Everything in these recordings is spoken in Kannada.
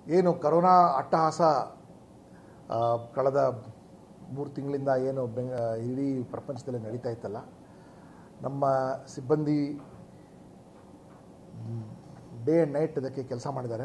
ಏನು ಕರೋನಾ ಅಟ್ಟಹಾಸ ಆ, ಕಳೆದ ಮೂರು ತಿಂಗಳಿಂದ ಏನು ಬೆಂಗ ಇಡೀ ಪ್ರಪಂಚದಲ್ಲಿ ನಡೀತಾ ಇತ್ತಲ್ಲ ನಮ್ಮ ಸಿಬ್ಬಂದಿ ಡೇ ಆ್ಯಂಡ್ ನೈಟ್ ಅದಕ್ಕೆ ಕೆಲಸ ಮಾಡಿದ್ದಾರೆ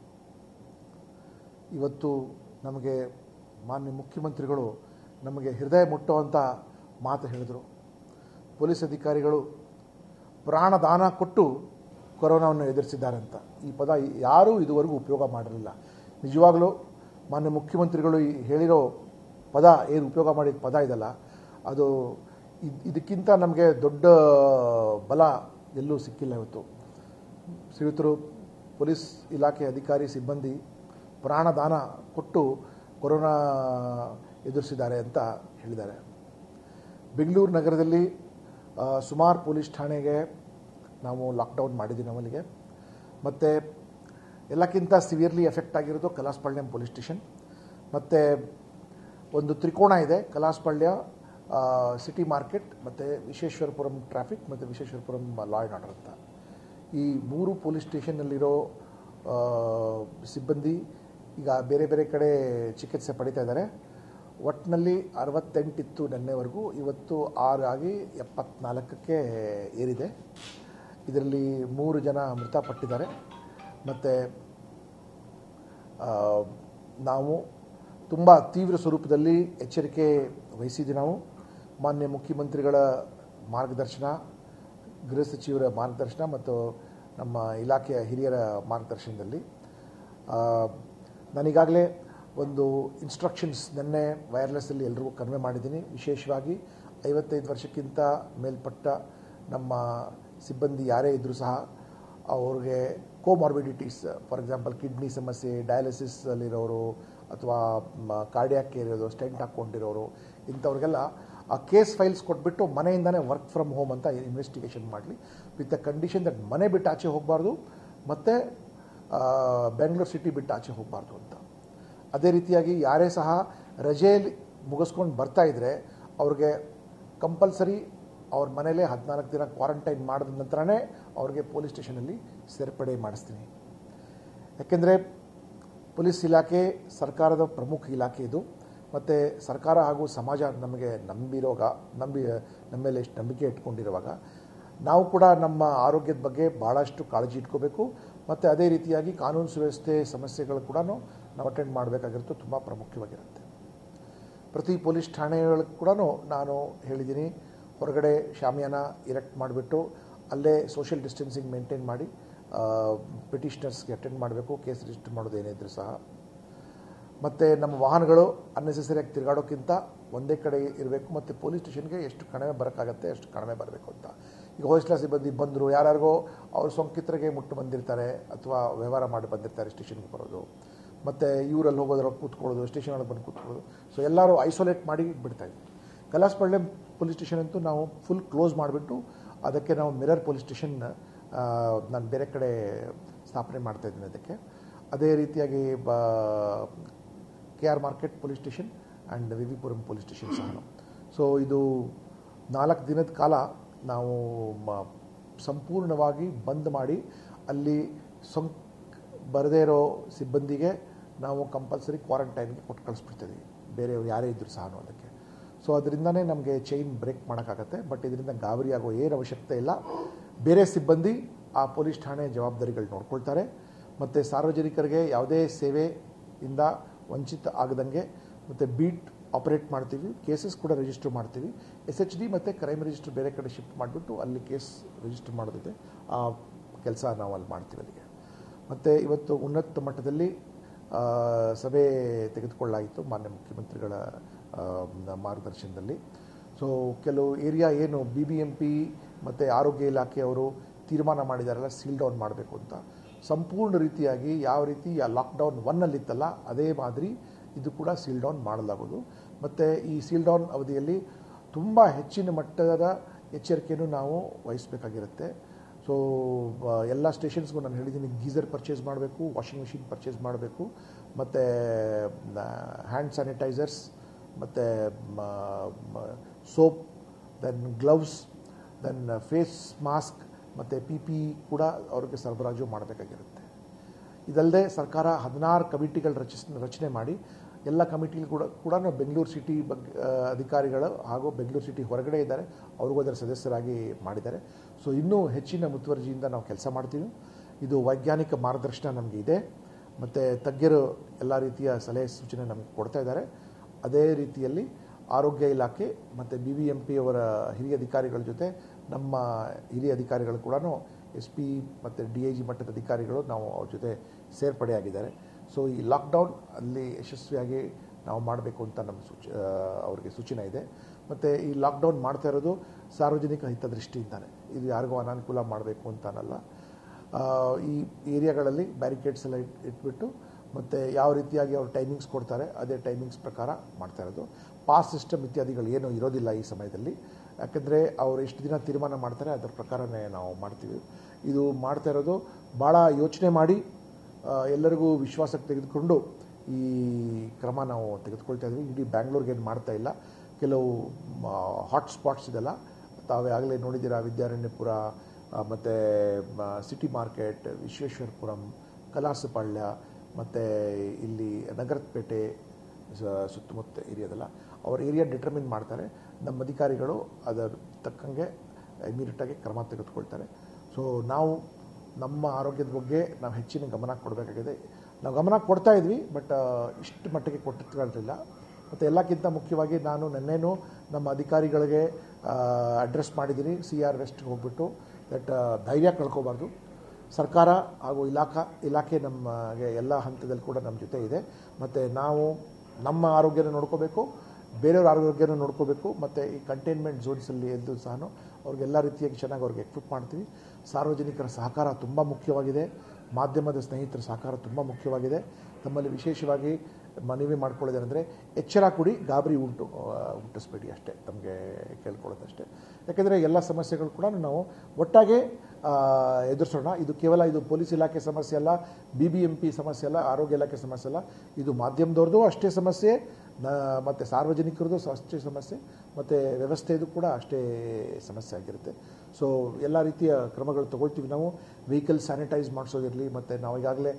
ಇವತ್ತು ನಮಗೆ ಮಾನ್ಯ ಮುಖ್ಯಮಂತ್ರಿಗಳು ನಮಗೆ ಹೃದಯ ಮುಟ್ಟುವಂಥ ಮಾತು ಹೇಳಿದರು ಪೊಲೀಸ್ ಅಧಿಕಾರಿಗಳು ಪ್ರಾಣದಾನ ಕೊಟ್ಟು ಕೊರೋನಾವನ್ನು ಎದುರಿಸಿದ್ದಾರೆ ಅಂತ ಈ ಪದ ಯಾರೂ ಇದುವರೆಗೂ ಉಪಯೋಗ ಮಾಡಿರಲಿಲ್ಲ ನಿಜವಾಗಲೂ ಮಾನ್ಯ ಮುಖ್ಯಮಂತ್ರಿಗಳು ಈ ಹೇಳಿರೋ ಪದ ಏನು ಉಪಯೋಗ ಮಾಡಿದ ಪದ ಇದಲ್ಲ ಅದು ಇದ್- ಇದಕ್ಕಿಂತ ನಮಗೆ ದೊಡ್ಡ ಬಲ ಎಲ್ಲೂ ಸಿಕ್ಕಿಲ್ಲ ಇವತ್ತು ಶ್ರೀಯುತರು ಪೊಲೀಸ್ ಇಲಾಖೆ ಅಧಿಕಾರಿ ಸಿಬ್ಬಂದಿ ಪ್ರಾಣದಾನ ಕೊಟ್ಟು ಕೊರೋನಾ ಎದುರಿಸಿದ್ದಾರೆ ಅಂತ ಹೇಳಿದ್ದಾರೆ ಬೆಂಗಳೂರು ನಗರದಲ್ಲಿ ಆ, ಸುಮಾರು ಪೊಲೀಸ್ ಠಾಣೆಗೆ ನಾವು ಲಾಕ್ಡೌನ್ ಮಾಡಿದ್ದೀವಿ ನಮ್ಮಲ್ಲಿಗೆ ಮತ್ತು ಎಲ್ಲಕ್ಕಿಂತ ಸಿವಿಯರ್ಲಿ ಎಫೆಕ್ಟ್ ಆಗಿರೋದು ಕಲಾಸ್ಪಾಳ್ಯಂ ಪೊಲೀಸ್ ಸ್ಟೇಷನ್ ಮತ್ತು ಒಂದು ತ್ರಿಕೋಣ ಇದೆ ಕಲಾಸ್ಪಾಳ್ಯ ಆ, ಸಿಟಿ ಮಾರ್ಕೆಟ್ ಮತ್ತು ವಿಶ್ವೇಶ್ವರಪುರಂ ಟ್ರಾಫಿಕ್ ಮತ್ತು ವಿಶ್ವೇಶ್ವರಪುರಂ ಲಾ ಆ್ಯಂಡ್ ಆರ್ಡರ್ ಅಂತ ಈ ಮೂರು ಪೊಲೀಸ್ ಸ್ಟೇಷನ್ನಲ್ಲಿರೋ ಆ, ಸಿಬ್ಬಂದಿ ಈಗ ಬೇರೆ ಬೇರೆ ಕಡೆ ಚಿಕಿತ್ಸೆ ಪಡಿತಾ ಇದ್ದಾರೆ ಒಟ್ಟಿನಲ್ಲಿ ಅರವತ್ತೆಂಟಿತ್ತು ನಿನ್ನೆವರೆಗೂ ಇವತ್ತು ಆರು ಆಗಿ ಎಪ್ಪತ್ನಾಲ್ಕಕ್ಕೆ ಏರಿದೆ ಇದರಲ್ಲಿ ಮೂರು ಜನ ಮೃತಪಟ್ಟಿದ್ದಾರೆ ಮತ್ತು ನಾವು ತುಂಬ ತೀವ್ರ ಸ್ವರೂಪದಲ್ಲಿ ಎಚ್ಚರಿಕೆ ವಹಿಸಿದ್ವಿ ನಾವು ಮಾನ್ಯ ಮುಖ್ಯಮಂತ್ರಿಗಳ ಮಾರ್ಗದರ್ಶನ ಗೃಹ ಸಚಿವರ ಮಾರ್ಗದರ್ಶನ ಮತ್ತು ನಮ್ಮ ಇಲಾಖೆಯ ಹಿರಿಯರ ಮಾರ್ಗದರ್ಶನದಲ್ಲಿ ಆ, ನಾನೀಗಾಗಲೇ ಒಂದು ಇನ್ಸ್ಟ್ರಕ್ಷನ್ಸ್ ನಿನ್ನೆ ವೈರ್ಲೆಸ್ಸಲ್ಲಿ ಎಲ್ರಿಗೂ ಕನ್ವೆ ಮಾಡಿದ್ದೀನಿ ವಿಶೇಷವಾಗಿ ಐವತ್ತೈದು ವರ್ಷಕ್ಕಿಂತ ಮೇಲ್ಪಟ್ಟ ನಮ್ಮ ಸಿಬ್ಬಂದಿ ಯಾರೇ ಇದ್ದರೂ ಸಹ ಅವ್ರಿಗೆ ಕೋಮಾರ್ಬಿಡಿಟೀಸ್ ಫಾರ್ ಎಕ್ಸಾಂಪಲ್ ಕಿಡ್ನಿ ಸಮಸ್ಯೆ ಡಯಾಲಿಸಿಸಲ್ಲಿರೋರು ಅಥವಾ ಕಾರ್ಡಿಯಾಕ್ ಇರೋದು ಸ್ಟೆಂಟ್ ಹಾಕ್ಕೊಂಡಿರೋರು ಇಂಥವ್ರಿಗೆಲ್ಲ ಆ ಕೇಸ್ ಫೈಲ್ಸ್ ಕೊಟ್ಬಿಟ್ಟು ಮನೆಯಿಂದನೇ ವರ್ಕ್ ಫ್ರಮ್ ಹೋಮ್ ಅಂತ ಇನ್ವೆಸ್ಟಿಗೇಷನ್ ಮಾಡಲಿ ವಿತ್ ದ ಕಂಡೀಷನ್ ದಟ್ ಮನೆ ಬಿಟ್ಟು ಆಚೆ ಹೋಗಬಾರ್ದು ಮತ್ತು ಬೆಂಗಳೂರು ಸಿಟಿ ಬಿಟ್ಟು ಆಚೆ ಹೋಗಬಾರ್ದು ಅಂತ ಅದೇ ರೀತಿಯಾಗಿ ಯಾರೇ ಸಹ ರಜೆಯಲ್ಲಿ ಮುಗಿಸ್ಕೊಂಡು ಬರ್ತಾ ಇದ್ದರೆ ಅವ್ರಿಗೆ ಕಂಪಲ್ಸರಿ ಅವ್ರ ಮನೇಲೇ ಹದಿನಾಲ್ಕು ದಿನ ಕ್ವಾರಂಟೈನ್ ಮಾಡಿದ ನಂತರನೇ ಅವ್ರಿಗೆ ಪೊಲೀಸ್ ಸ್ಟೇಷನಲ್ಲಿ ಸೇರ್ಪಡೆ ಮಾಡಿಸ್ತೀನಿ ಯಾಕೆಂದರೆ ಪೊಲೀಸ್ ಇಲಾಖೆ ಸರ್ಕಾರದ ಪ್ರಮುಖ ಇಲಾಖೆ ಇದು ಮತ್ತು ಸರ್ಕಾರ ಹಾಗೂ ಸಮಾಜ ನಮಗೆ ನಂಬಿರೋಗ ನಂಬಿ ನಮ್ಮ ಮೇಲೆ ಎಷ್ಟು ನಂಬಿಕೆ ಇಟ್ಕೊಂಡಿರುವಾಗ ನಾವು ಕೂಡ ನಮ್ಮ ಆರೋಗ್ಯದ ಬಗ್ಗೆ ಭಾಳಷ್ಟು ಕಾಳಜಿ ಇಟ್ಕೋಬೇಕು ಮತ್ತು ಅದೇ ರೀತಿಯಾಗಿ ಕಾನೂನು ಸುವ್ಯವಸ್ಥೆ ಸಮಸ್ಯೆಗಳು ಕೂಡ ನಾವು ಅಟೆಂಡ್ ಮಾಡಬೇಕಾಗಿರುತ್ತೆ ತುಂಬ ಪ್ರಾಮುಖ್ಯವಾಗಿರುತ್ತೆ ಪ್ರತಿ ಪೊಲೀಸ್ ಠಾಣೆಗಳಿಗೆ ಕೂಡ ನಾನು ಹೇಳಿದ್ದೀನಿ ಹೊರಗಡೆ ಶಾಮಿಯಾನ ಇರೆಕ್ಟ್ ಮಾಡಿಬಿಟ್ಟು ಅಲ್ಲೇ ಸೋಷಿಯಲ್ ಡಿಸ್ಟೆನ್ಸಿಂಗ್ ಮೇಂಟೈನ್ ಮಾಡಿ ಪಿಟಿಷನರ್ಸ್ಗೆ ಅಟೆಂಡ್ ಮಾಡಬೇಕು ಕೇಸ್ ರಿಜಿಸ್ಟರ್ ಮಾಡೋದು ಏನೇ ಇದ್ರೂ ಸಹ ಮತ್ತು ನಮ್ಮ ವಾಹನಗಳು ಅನ್ನೆಸೆಸರಿಯಾಗಿ ತಿರುಗಾಡೋಕ್ಕಿಂತ ಒಂದೇ ಕಡೆ ಇರಬೇಕು ಮತ್ತು ಪೊಲೀಸ್ ಸ್ಟೇಷನ್ಗೆ ಎಷ್ಟು ಕಡಿಮೆ ಬರೋಕ್ಕಾಗತ್ತೆ ಅಷ್ಟು ಕಡಿಮೆ ಬರಬೇಕು ಅಂತ ಈಗ ಹೋಸ್ಲಾ ಸಿಬ್ಬಂದಿ ಬಂದರು ಯಾರ್ಯಾರಿಗೋ ಅವ್ರು ಸೋಂಕಿತರಿಗೆ ಮುಟ್ಟು ಬಂದಿರ್ತಾರೆ ಅಥವಾ ವ್ಯವಹಾರ ಮಾಡಿ ಬಂದಿರ್ತಾರೆ ಸ್ಟೇಷನ್ಗೆ ಬರೋದು ಮತ್ತು ಇವರಲ್ಲಿ ಹೋಗೋದ್ರಲ್ಲಿ ಕೂತ್ಕೊಳ್ಳೋದು ಸ್ಟೇಷನ್ ಒಳಗೆ ಬಂದು ಕೂತ್ಕೊಳ್ಳೋದು ಸೊ ಎಲ್ಲರೂ ಐಸೋಲೇಟ್ ಮಾಡಿ ಬಿಡ್ತಾಯಿದ್ವಿ ಕಲಾಸ್ಪಳ್ಳಿ ಪೊಲೀಸ್ ಸ್ಟೇಷನ್ ಅಂತೂ ನಾವು ಫುಲ್ ಕ್ಲೋಸ್ ಮಾಡಿಬಿಟ್ಟು ಅದಕ್ಕೆ ನಾವು ಮಿರರ್ ಪೊಲೀಸ್ ಸ್ಟೇಷನ್ ನಾನು ಬೇರೆ ಕಡೆ ಸ್ಥಾಪನೆ ಮಾಡ್ತಾ ಇದ್ದೀನಿ ಅದಕ್ಕೆ ಅದೇ ರೀತಿಯಾಗಿ ಬ K R market police station and VV Puram police station ಸಹ ಸೊ ಇದು ನಾಲ್ಕು ದಿನದ ಕಾಲ ನಾವು ಮ- ಸಂಪೂರ್ಣವಾಗಿ ಬಂದ್ ಮಾಡಿ ಅಲ್ಲಿ ಸೋಂಕ್ ಬರದೇ ಇರೋ ಸಿಬ್ಬಂದಿಗೆ ನಾವು ಕಂಪಲ್ಸರಿ ಕ್ವಾರಂಟೈನ್ಗೆ ಕೊಟ್ಟು ಕಳಿಸ್ಬಿಡ್ತಿದ್ವಿ ಬೇರೆಯವ್ರು ಯಾರೇ ಇದ್ದರೂ ಸಹ ಅದಕ್ಕೆ ಸೊ ಅದರಿಂದನೇ ನಮಗೆ ಚೈನ್ ಬ್ರೇಕ್ ಮಾಡೋಕ್ಕಾಗತ್ತೆ ಬಟ್ ಇದರಿಂದ ಗಾಬರಿ ಆಗೋ ಏನು ಅವಶ್ಯಕತೆ ಇಲ್ಲ ಬೇರೆ ಸಿಬ್ಬಂದಿ ಆ ಪೊಲೀಸ್ ಠಾಣೆ ಜವಾಬ್ದಾರಿಗಳು ನೋಡ್ಕೊಳ್ತಾರೆ ಮತ್ತು ಸಾರ್ವಜನಿಕರಿಗೆ ಯಾವುದೇ ಸೇವೆಯಿಂದ ವಂಚಿತ ಆಗದಂಗೆ ಮತ್ತು ಬೀಟ್ ಆಪರೇಟ್ ಮಾಡ್ತೀವಿ ಕೇಸಸ್ ಕೂಡ ರಿಜಿಸ್ಟರ್ ಮಾಡ್ತೀವಿ ಎಸ್ ಎಚ್ ಡಿ ಮತ್ತು ಕ್ರೈಮ್ ರಿಜಿಸ್ಟರ್ ಬೇರೆ ಕಡೆ ಶಿಫ್ಟ್ ಮಾಡಿಬಿಟ್ಟು ಅಲ್ಲಿ ಕೇಸ್ ರಿಜಿಸ್ಟರ್ ಮಾಡೋದಿದೆ ಆ ಕೆಲಸ ನಾವು ಅಲ್ಲಿ ಮಾಡ್ತೀವಿ ಅಲ್ಲಿಗೆ ಮತ್ತು ಇವತ್ತು ಉನ್ನತ ಮಟ್ಟದಲ್ಲಿ ಆ, ಸಭೆ ತೆಗೆದುಕೊಳ್ಳಾಯಿತು ಮಾನ್ಯ ಮುಖ್ಯಮಂತ್ರಿಗಳ ಆ, ಮಾರ್ಗದರ್ಶನದಲ್ಲಿ ಸೊ ಕೆಲವು ಏರಿಯಾ ಏನು ಬಿ ಬಿ ಎಂ ಪಿ ಮತ್ತು ಆರೋಗ್ಯ ಇಲಾಖೆಯವರು ತೀರ್ಮಾನ ಮಾಡಿದಾರಲ್ಲ ಸೀಲ್ ಡೌನ್ ಮಾಡಬೇಕು ಅಂತ ಸಂಪೂರ್ಣ ರೀತಿಯಾಗಿ ಯಾವ ರೀತಿ ಆ ಲಾಕ್ಡೌನ್ ಒನ್ನಲ್ಲಿತ್ತಲ್ಲ ಅದೇ ಮಾದರಿ ಇದು ಕೂಡ ಸೀಲ್ ಡೌನ್ ಮಾಡಲಾಗೋದು ಮತ್ತು ಈ ಸೀಲ್ ಡೌನ್ ಅವಧಿಯಲ್ಲಿ ತುಂಬ ಹೆಚ್ಚಿನ ಮಟ್ಟದ ಎಚ್ಚರಿಕೆಯನ್ನು ನಾವು ವಹಿಸಬೇಕಾಗಿರುತ್ತೆ ಸೊ ಎಲ್ಲ ಸ್ಟೇಷನ್ಸ್ಗೂ ನಾನು ಹೇಳಿದ್ದೀನಿ ಗೀಸರ್ ಪರ್ಚೇಸ್ ಮಾಡಬೇಕು ವಾಷಿಂಗ್ ಮಿಷಿನ್ ಪರ್ಚೇಸ್ ಮಾಡಬೇಕು ಮತ್ತು ಹ್ಯಾಂಡ್ ಸ್ಯಾನಿಟೈಸರ್ಸ್ ಮತ್ತು soap then gloves then face mask ಮತ್ತು ಪಿ ಪಿ ಕೂಡ ಅವ್ರಿಗೆ ಸರಬರಾಜು ಮಾಡಬೇಕಾಗಿರುತ್ತೆ ಇದಲ್ಲದೆ ಸರ್ಕಾರ ಹದಿನಾರು ಕಮಿಟಿಗಳು ರಚಿಸ್ ರಚನೆ ಮಾಡಿ ಎಲ್ಲ ಕಮಿಟಿಗಳು ಕೂಡ ಕೂಡ ಬೆಂಗಳೂರು ಸಿಟಿ ಬಗ್ಗೆ ಆ, ಅಧಿಕಾರಿಗಳು ಹಾಗೂ ಬೆಂಗಳೂರು ಸಿಟಿ ಹೊರಗಡೆ ಇದ್ದಾರೆ ಅವ್ರಿಗೂ ಅದರ ಸದಸ್ಯರಾಗಿ ಮಾಡಿದ್ದಾರೆ ಸೊ ಇನ್ನೂ ಹೆಚ್ಚಿನ ಮುತುವರ್ಜಿಯಿಂದ ನಾವು ಕೆಲಸ ಮಾಡ್ತೀವಿ ಇದು ವೈಜ್ಞಾನಿಕ ಮಾರ್ಗದರ್ಶನ ನಮಗೆ ಇದೆ ಮತ್ತು ತಜ್ಞರು ಎಲ್ಲ ರೀತಿಯ ಸಲಹೆ ಸೂಚನೆ ನಮಗೆ ಕೊಡ್ತಾ ಇದ್ದಾರೆ ಅದೇ ರೀತಿಯಲ್ಲಿ ಆರೋಗ್ಯ ಇಲಾಖೆ ಮತ್ತು ಬಿ ಬಿ ಎಂ ಪಿ ಅವರ ಹಿರಿಯ ಅಧಿಕಾರಿಗಳ ಜೊತೆ ನಮ್ಮ ಹಿರಿಯ ಅಧಿಕಾರಿಗಳು ಕೂಡ ಎಸ್ ಪಿ ಮತ್ತು ಡಿ ಐ ಜಿ ಮಟ್ಟದ ಅಧಿಕಾರಿಗಳು ನಾವು ಅವ್ರ ಜೊತೆ ಸೇರ್ಪಡೆಯಾಗಿದ್ದಾರೆ ಸೊ ಈ ಲಾಕ್ಡೌನ್ ಅಲ್ಲಿ ಯಶಸ್ವಿಯಾಗಿ ನಾವು ಮಾಡಬೇಕು ಅಂತ ನಮ್ಮ ಸೂಚ ಆ, ಅವ್ರಿಗೆ ಸೂಚನೆ ಇದೆ ಮತ್ತು ಈ ಲಾಕ್ಡೌನ್ ಮಾಡ್ತಾ ಇರೋದು ಸಾರ್ವಜನಿಕ ಹಿತದೃಷ್ಟಿಯಿಂದಾನೆ ಇದು ಯಾರಿಗೂ ಅನಾನುಕೂಲ ಮಾಡಬೇಕು ಅಂತಾನಲ್ಲ ಆ, ಈ ಏರಿಯಾಗಳಲ್ಲಿ ಬ್ಯಾರಿಕೇಡ್ಸ್ ಎಲ್ಲ ಇಟ್ ಇಟ್ಬಿಟ್ಟು ಮತ್ತು ಯಾವ ರೀತಿಯಾಗಿ ಅವ್ರು ಟೈಮಿಂಗ್ಸ್ ಕೊಡ್ತಾರೆ ಅದೇ ಟೈಮಿಂಗ್ಸ್ ಪ್ರಕಾರ ಮಾಡ್ತಾ ಇರೋದು ಪಾಸ್ ಸಿಸ್ಟಮ್ ಇತ್ಯಾದಿಗಳು ಏನೂ ಇರೋದಿಲ್ಲ ಈ ಸಮಯದಲ್ಲಿ ಯಾಕೆಂದರೆ ಅವ್ರು ಎಷ್ಟು ದಿನ ತೀರ್ಮಾನ ಮಾಡ್ತಾರೆ ಅದರ ಪ್ರಕಾರನೇ ನಾವು ಮಾಡ್ತೀವಿ ಇದು ಮಾಡ್ತಾ ಇರೋದು ಭಾಳ ಯೋಚನೆ ಮಾಡಿ ಆ, ಎಲ್ಲರಿಗೂ ವಿಶ್ವಾಸಕ್ಕೆ ತೆಗೆದುಕೊಂಡು ಈ ಕ್ರಮ ನಾವು ತೆಗೆದುಕೊಳ್ತಾ ಇದ್ವಿ ಇಡೀ ಬ್ಯಾಂಗ್ಳೂರ್ಗೆ ಏನು ಮಾಡ್ತಾ ಇಲ್ಲ ಕೆಲವು ಹಾಟ್ ಸ್ಪಾಟ್ಸ್ ಇದೆಲ್ಲ ತಾವೇ ಆಗಲೇ ನೋಡಿದ್ದೀರಾ ವಿದ್ಯಾರಣ್ಯಪುರ ಮತ್ತು ಸಿಟಿ ಮಾರ್ಕೆಟ್ ವಿಶ್ವೇಶ್ವರಪುರಂ ಕಲಾಸಪಾಳ್ಯ ಮತ್ತು ಇಲ್ಲಿ ನಗರಪೇಟೆ ಸ- ಸುತ್ತಮುತ್ತ ಏರಿಯಾದಲ್ಲ ಅವ್ರ ಏರಿಯಾ ಡಿಟರ್ಮಿನ್ ಮಾಡ್ತಾರೆ ನಮ್ಮ ಅಧಿಕಾರಿಗಳು ಅದರ ತಕ್ಕಂಗೆ ಇಮಿಡಿಯೇಟಾಗಿ ಕ್ರಮ ತೆಗೆದುಕೊಳ್ತಾರೆ ಸೊ ನಾವು ನಮ್ಮ ಆರೋಗ್ಯದ ಬಗ್ಗೆ ನಾವು ಹೆಚ್ಚಿನ ಗಮನ ಕೊಡಬೇಕಾಗಿದೆ ನಾವು ಗಮನ ಕೊಡ್ತಾ ಇದ್ವಿ ಬಟ್ ಇಷ್ಟು ಮಟ್ಟಿಗೆ ಕೊಟ್ಟಿರ್ತಿರಲಿಲ್ಲ ಮತ್ತು ಎಲ್ಲಕ್ಕಿಂತ ಮುಖ್ಯವಾಗಿ ನಾನು ನಿನ್ನೆನೂ ನಮ್ಮ ಅಧಿಕಾರಿಗಳಿಗೆ ಅಡ್ರೆಸ್ ಮಾಡಿದ್ದೀನಿ ಸಿ ಆರ್ ವೆಸ್ಟ್ಗೆ ಹೋಗ್ಬಿಟ್ಟು ದಟ್ ಧೈರ್ಯ ಕಳ್ಕೋಬಾರ್ದು ಸರ್ಕಾರ ಹಾಗೂ ಇಲಾಖಾ ಇಲಾಖೆ ನಮಗೆ ಎಲ್ಲ ಹಂತದಲ್ಲಿ ಕೂಡ ನಮ್ಮ ಜೊತೆ ಇದೆ ಮತ್ತು ನಾವು ನಮ್ಮ ಆರೋಗ್ಯನ ನೋಡ್ಕೋಬೇಕು ಬೇರೆಯವ್ರ ಆರೋಗ್ಯನ ನೋಡ್ಕೋಬೇಕು ಮತ್ತು ಈ ಕಂಟೈನ್ಮೆಂಟ್ ಝೋನ್ಸಲ್ಲಿ ಎದ್ದು ಸಹ ಅವ್ರಿಗೆಲ್ಲ ರೀತಿಯಾಗಿ ಚೆನ್ನಾಗಿ ಅವ್ರಿಗೆ ಎಕ್ವಿಪ್ ಮಾಡ್ತೀವಿ ಸಾರ್ವಜನಿಕರ ಸಹಕಾರ ತುಂಬ ಮುಖ್ಯವಾಗಿದೆ ಮಾಧ್ಯಮದ ಸ್ನೇಹಿತರ ಸಹಕಾರ ತುಂಬ ಮುಖ್ಯವಾಗಿದೆ ತಮ್ಮಲ್ಲಿ ವಿಶೇಷವಾಗಿ ಮನವಿ ಮಾಡ್ಕೊಳ್ಳೋದೇನೆಂದರೆ ಎಚ್ಚರ ಕೊಡಿ ಗಾಬರಿ ಉಂಟು ಆ, ಹುಟ್ಟಿಸ್ಬೇಡಿ ಅಷ್ಟೇ ತಮಗೆ ಕೇಳ್ಕೊಳ್ಳೋದಷ್ಟೇ ಯಾಕೆಂದರೆ ಎಲ್ಲ ಸಮಸ್ಯೆಗಳು ಕೂಡ ನಾವು ಒಟ್ಟಾಗೆ ಆ, ಎದುರಿಸೋಣ ಇದು ಕೇವಲ ಇದು ಪೊಲೀಸ್ ಇಲಾಖೆ ಸಮಸ್ಯೆ ಅಲ್ಲ ಬಿ ಬಿ ಎಂ ಪಿ ಸಮಸ್ಯೆ ಅಲ್ಲ ಆರೋಗ್ಯ ಇಲಾಖೆ ಸಮಸ್ಯೆ ಅಲ್ಲ ಇದು ಮಾಧ್ಯಮದವ್ರದ್ದು ಅಷ್ಟೇ ಸಮಸ್ಯೆ ನ ಮತ್ತು ಸಾರ್ವಜನಿಕರದ್ದು ಸ- ಅಷ್ಟೇ ಸಮಸ್ಯೆ ಮತ್ತು ವ್ಯವಸ್ಥೆದು ಕೂಡ ಅಷ್ಟೇ ಸಮಸ್ಯೆ ಆಗಿರುತ್ತೆ ಸೊ ಎಲ್ಲ ರೀತಿಯ ಕ್ರಮಗಳು ತಗೊಳ್ತೀವಿ ನಾವು ವೆಹಿಕಲ್ ಸ್ಯಾನಿಟೈಸ್ ಮಾಡಿಸೋದಿರಲಿ ಮತ್ತು ನಾವು ಈಗಾಗಲೇ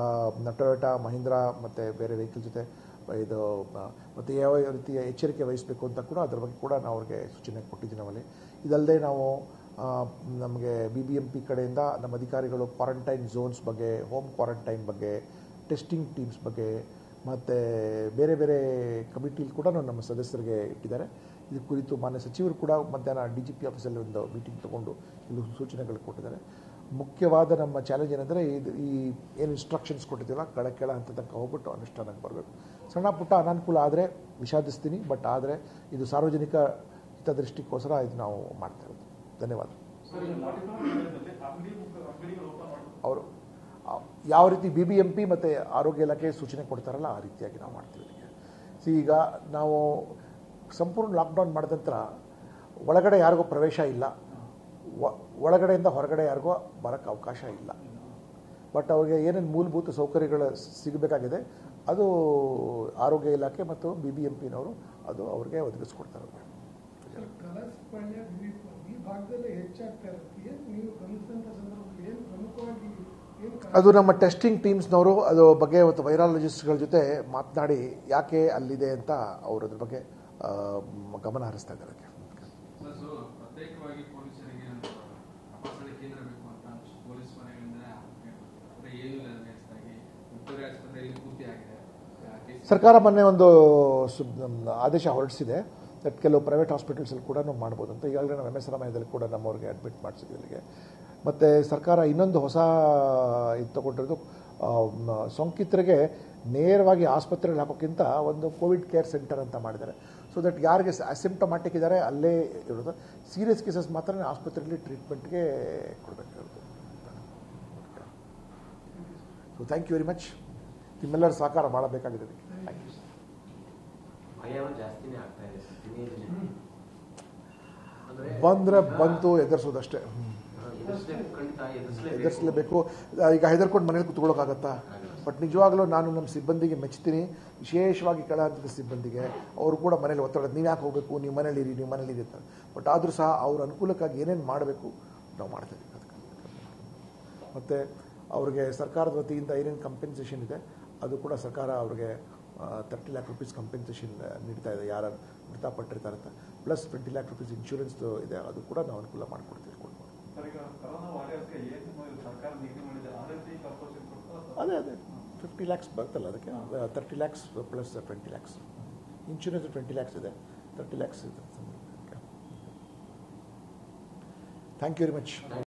ಟೊಯೋಟಾ ಮಹೀಂದ್ರಾ ಮತ್ತು ಬೇರೆ ವೆಹಿಕಲ್ ಜೊತೆ ಇದು ಆ, ಮತ್ತು ಯಾವ ರೀತಿಯ ಎಚ್ಚರಿಕೆ ವಹಿಸಬೇಕು ಅಂತ ಕೂಡ ಅದ್ರ ಬಗ್ಗೆ ಕೂಡ ನಾವು ಅವ್ರಿಗೆ ಸೂಚನೆ ಕೊಟ್ಟಿದ್ದೀವಿ ನಾವಲ್ಲಿ ಇದಲ್ಲದೆ ನಾವು ಆ, ನಮಗೆ ಬಿ ಬಿ ಎಂ ಪಿ ಕಡೆಯಿಂದ ನಮ್ಮ ಅಧಿಕಾರಿಗಳು ಕ್ವಾರಂಟೈನ್ ಝೋನ್ಸ್ ಬಗ್ಗೆ ಹೋಮ್ ಕ್ವಾರಂಟೈನ್ ಬಗ್ಗೆ ಟೆಸ್ಟಿಂಗ್ ಟೀಮ್ಸ್ ಬಗ್ಗೆ ಮತ್ತು ಬೇರೆ ಬೇರೆ ಕಮಿಟಿಲಿ ಕೂಡ ನಮ್ಮ ಸದಸ್ಯರಿಗೆ ಇಟ್ಟಿದ್ದಾರೆ ಇದು ಕುರಿತು ಮಾನ್ಯ ಸಚಿವರು ಕೂಡ ಮಧ್ಯಾಹ್ನ ಡಿ ಜಿ ಪಿ ಆಫೀಸಲ್ಲಿ ಒಂದು ಮೀಟಿಂಗ್ ತಗೊಂಡು ಕೆಲವು ಸೂಚನೆಗಳು ಕೊಟ್ಟಿದ್ದಾರೆ ಮುಖ್ಯವಾದ ನಮ್ಮ ಚಾಲೆಂಜ್ ಏನಂದರೆ ಇದು ಈ ಏನು ಇನ್ಸ್ಟ್ರಕ್ಷನ್ಸ್ ಕೊಟ್ಟಿದ್ದೀವಲ್ಲ ಕೆಳ ಕೆಳ ಹಂತದ ತನಕ ಹೋಗ್ಬಿಟ್ಟು ಅನುಷ್ಠಾನಕ್ಕೆ ಬರಬೇಕು ಸಣ್ಣ ಪುಟ್ಟ ಅನಾನುಕೂಲ ಆದರೆ ವಿಷಾದಿಸ್ತೀನಿ ಬಟ್ ಆದರೆ ಇದು ಸಾರ್ವಜನಿಕ ಹಿತದೃಷ್ಟಿಗೋಸ್ಕರ ಇದು ನಾವು ಮಾಡ್ತಾ ಇರೋದು ಧನ್ಯವಾದ ಸರ್ ಇದು ಮಾಡಿಫೈ ಮಾಡಿದ್ರಲ್ಲಿ ಅಂಗಡಿ ಮುಖ- ಅಂಗಡಿಗಳು ಓಪನ್ ಮಾಡಿ ಅವರು ಆ, ಯಾವ ರೀತಿ ಬಿ ಬಿ ಎಂ ಪಿ ಮತ್ತು ಆರೋಗ್ಯ ಇಲಾಖೆ ಸೂಚನೆ ಕೊಡ್ತಾರಲ್ಲ ಆ ರೀತಿಯಾಗಿ ನಾವು ಮಾಡ್ತೀವಿ ಇದಕ್ಕೆ ಸಿ ಈಗ ನಾವು ಸಂಪೂರ್ಣ ಲಾಕ್ಡೌನ್ ಮಾಡಿದ ನಂತರ ಒಳಗಡೆ ಯಾರಿಗೂ ಪ್ರವೇಶ ಇಲ್ಲ ಒ- ಒಳಗಡೆಯಿಂದ ಹೊರಗಡೆ ಯಾರಿಗೂ ಬರೋಕ್ಕೆ ಅವಕಾಶ ಇಲ್ಲ ಬಟ್ ಅವ್ರಿಗೆ ಏನೇನು ಮೂಲಭೂತ ಸೌಕರ್ಯಗಳು ಸಿಗಬೇಕಾಗಿದೆ ಅದು ಆರೋಗ್ಯ ಇಲಾಖೆ ಮತ್ತು ಬಿ ಬಿ ಎಂ ಪಿನವರು ಅದು ಅವ್ರಿಗೆ ಒದಗಿಸ್ಕೊಡ್ತಾರೆ ಅವ್ರಿಗೆ ಸರ್, ಕಲಾಸಪಾಳ್ಯ ವಿವಿಧ ಈ ಭಾಗದಲ್ಲಿ ಹೆಚ್ಚಾಗ್ತಾ ಇರುತ್ತೆ ಏನು ನೀವು ಗಮನಿಸಿದಂಥ ಸಂದರ್ಭದಲ್ಲಿ ಏನು ಪ್ರಮುಖವಾಗಿ ಏನು ಕಾರಣ? ಅದು ನಮ್ಮ ಟೆಸ್ಟಿಂಗ್ ಟೀಮ್ಸ್ನವರು ಅದು ಬಗ್ಗೆ ಇವತ್ತು ವೈರಾಲಜಿಸ್ಟ್ಗಳ ಜೊತೆ ಮಾತನಾಡಿ ಯಾಕೆ ಅಲ್ಲಿದೆ ಅಂತ ಅವರು ಅದ್ರ ಬಗ್ಗೆ ಆ, ಮ್, ಗಮನ ಹರಿಸ್ತಾ ಇದ್ದಾರೆ ಅದಕ್ಕೆ. ಸರ್, ಸೊ ಪ್ರತ್ಯೇಕವಾಗಿ ಪೊಲೀಸರಿಗೆ ಒಂದು ತಪಾಸಣೆ ಕೇಂದ್ರ ಬೇಕು ಅಂತ ಪೊಲೀಸ್ ಮನೆಗಳಿಂದ ಅಂದ್ರೆ ಏನು ಇಲ್ಲ ನೆಕ್ಸ್ಟಾಗಿ ವಿಕ್ಟೋರಿಯಾ ಆಸ್ಪತ್ರೆಯಲ್ಲಿ ಪೂರ್ತಿ ಆಗಿದೆ ಆ ಕೇಸ್ ಸರ್ಕಾರ ಮೊನ್ನೆ ಒಂದು ಸುಬ್- ನಮ್ಮ ಆದೇಶ ಹೊರಡಿಸಿದೆ ದಟ್ ಕೆಲವು ಪ್ರೈವೇಟ್ ಹಾಸ್ಪಿಟಲ್ಸಲ್ಲಿ ಕೂಡ ಮಾಡ್ಬೋದು ಅಂತ ಈಗಾಗಲೇ ನಾವು ಎಮ್ ಎಸ್ ರಾಮಯ್ಯದಲ್ಲಿ ಕೂಡ ನಮ್ಮವ್ರಿಗೆ ಅಡ್ಮಿಟ್ ಮಾಡಿಸಿದ್ವಿ ಇಲ್ಲಿಗೆ ಮತ್ತು ಸರ್ಕಾರ ಇನ್ನೊಂದು ಹೊಸ ಇದು ತಗೊಂಡಿರೋದು ಆ, ಮ- ಸೋಂಕಿತರಿಗೆ ನೇರವಾಗಿ ಆಸ್ಪತ್ರೆಯಲ್ಲಿ ಹಾಕೋಕ್ಕಿಂತ ಒಂದು ಕೋವಿಡ್ ಕೇರ್ ಸೆಂಟರ್ ಅಂತ ಮಾಡಿದ್ದಾರೆ ಸೊ ದಟ್ ಯಾರಿಗೆ ಅಸಿಂಪ್ಟಮ್ಯಾಟಿಕ್ ಇದ್ದಾರೆ ಅಲ್ಲೇ ಇರೋದು ಸೀರಿಯಸ್ ಕೇಸಸ್ ಮಾತ್ರ ಆಸ್ಪತ್ರೆಯಲ್ಲಿ ಟ್ರೀಟ್ಮೆಂಟ್ಗೆ ಕೊಡಬೇಕಾಗಿರೋದು so thank you very much ನಿಮ್ಮೆಲ್ಲರ ಸಹಕಾರ ಭಾಳ ಬೇಕಾಗಿದೆ ಅದಕ್ಕೆ ಥ್ಯಾಂಕ್ ಯು ಭಯ ಜಾಸ್ತಿನೇ ಆಗ್ತಾ ಇದೆ ಸರ್ ದಿನೇ ದಿನೇ ಅಂದ್ರೆ ಬಂದ್ರೆ ಬಂತು ಎದುರಿಸೋದಷ್ಟೇ ಎದುರಿಸ್ಬೇಕು ಖಂಡಿತ ಎದುರಿಸಲೇಬೇಕು ಎದುರಿಸಲೇಬೇಕು ಈಗ ಹೆದರ್ಕೊಂಡು ಮನೇಲಿ ಕುತ್ಕೊಳ್ಳೋಕ್ಕಾಗತ್ತಾ ಬಟ್ ನಿಜವಾಗ್ಲೂ ನಾನು ನಮ್ಮ ಸಿಬ್ಬಂದಿಗೆ ಮೆಚ್ತೀನಿ ವಿಶೇಷವಾಗಿ ಕೆಳ ಹಂತದ ಸಿಬ್ಬಂದಿಗೆ ಅವರು ಕೂಡ ಮನೇಲಿ ಒತ್ತಡ ನೀವು ಯಾಕೆ ಹೋಗಬೇಕು ನೀವು ಮನೇಲಿ ಇರಿ ನೀವು ಮನೇಲಿ ಇರಿ ಅಂತ ಬಟ್ ಆದರೂ ಸಹ ಅವ್ರ ಅನುಕೂಲಕ್ಕಾಗಿ ಏನೇನು ಮಾಡಬೇಕು ನಾವು ಮಾಡ್ತಾ ಇದ್ದೀವಿ ಅದಕ್ಕೆ ಮತ್ತು ಅವ್ರಿಗೆ ಸರ್ಕಾರದ ವತಿಯಿಂದ ಏನೇನು ಕಂಪೆನ್ಸೇಷನ್ ಇದೆ ಅದು ಕೂಡ ಸರ್ಕಾರ ಅವ್ರಿಗೆ ತರ್ಟಿ ಲ್ಯಾಕ್ ರುಪೀಸ್ ಕಂಪೆನ್ಸೇಷನ್ ನೀಡ್ತಾ ಇದೆ ಯಾರು ಮೃತಪಟ್ಟಿರ್ತಾರೆ ಅಂತ plus twenty lakh rupees insurance ಇದೆ ಅದು ಕೂಡ ನಾವು ಅನುಕೂಲ ಮಾಡಿಕೊಡ್ತೀವಿ ಕೊಡ್ಬೋದು ಸರ್ ಈಗ ಕರೋನಾ ವಾರಿಯರ್ಸ್ಗೆ ಏನು ಸರ್ಕಾರ ನಿಗದಿ ಮಾಡಿದೆ ಆರ್ ಎಲ್ ಟಿ ಕಾರ್ಪೊರೇಷನ್ ಕೊಡ್ತಾ ಅದೇ ಅದೇ ಫಿಫ್ಟಿ ಲ್ಯಾಕ್ಸ್ ಬರ್ತಲ್ಲ ಅದಕ್ಕೆ thirty lakhs plus twenty lakhs insurance twenty lakhs ಇದೆ ತರ್ಟಿ ಲ್ಯಾಕ್ಸ್ ಇದೆ ಥ್ಯಾಂಕ್ ಯು ವೆರಿ ಮಚ್